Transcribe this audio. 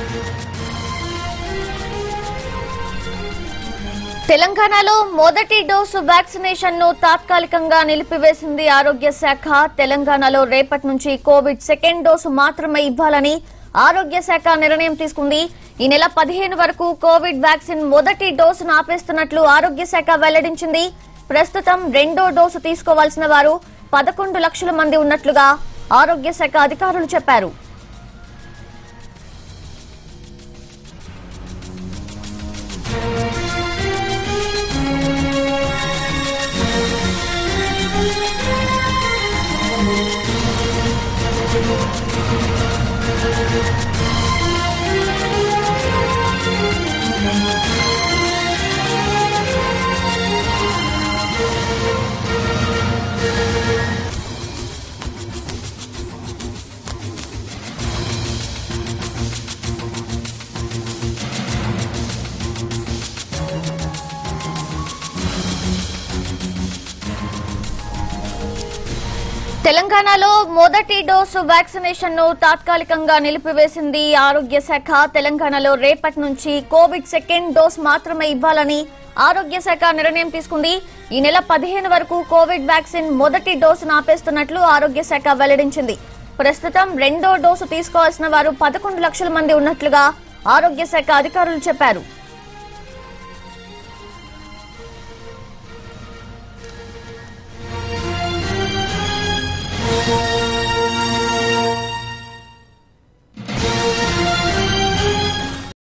తెలంగాణలో మొదటి dose vaccination ను తాత్కాలికంగా నిలిపివేసింది ఆరోగ్య శాఖ తెలంగాణలో రేపటి నుంచి కోవిడ్ సెకండ్ డోసు మాత్రమే ఇవ్వాలని ఆరోగ్య శాఖ నిర్ణయం తీసుకుంది ఈ నెల పదిహేను వరకు కోవిడ్ వ్యాక్సిన్ మొదటి డోసును ఆపేస్తున్నట్లు ఆరోగ్య శాఖ వెల్లడించింది ప్రస్తుతం రెండో డోసు తీసుకోవాల్సిన వారు పదకొండు లక్షల మంది ఉన్నట్లుగా ఆరోగ్య శాఖ అధికారులు చెప్పారు తెలంగాణలో మొదటి డోసు వ్యాక్సినేషన్ ను తాత్కాలికంగా నిలిపివేసింది ఆరోగ్య శాఖ తెలంగాణలో రేపటి నుంచి కోవిడ్ సెకండ్ డోస్ మాత్రమే ఇవ్వాలని ఆరోగ్య శాఖ నిర్ణయం తీసుకుంది ఈ నెల పదిహేను వరకు కోవిడ్ వ్యాక్సిన్ మొదటి డోసును ఆపేస్తున్నట్లు ఆరోగ్య శాఖ వెల్లడించింది ప్రస్తుతం రెండో డోసు తీసుకోవాల్సిన వారు పదకొండు లక్షల మంది ఉన్నట్లుగా ఆరోగ్య శాఖ అధికారులు చెప్పారు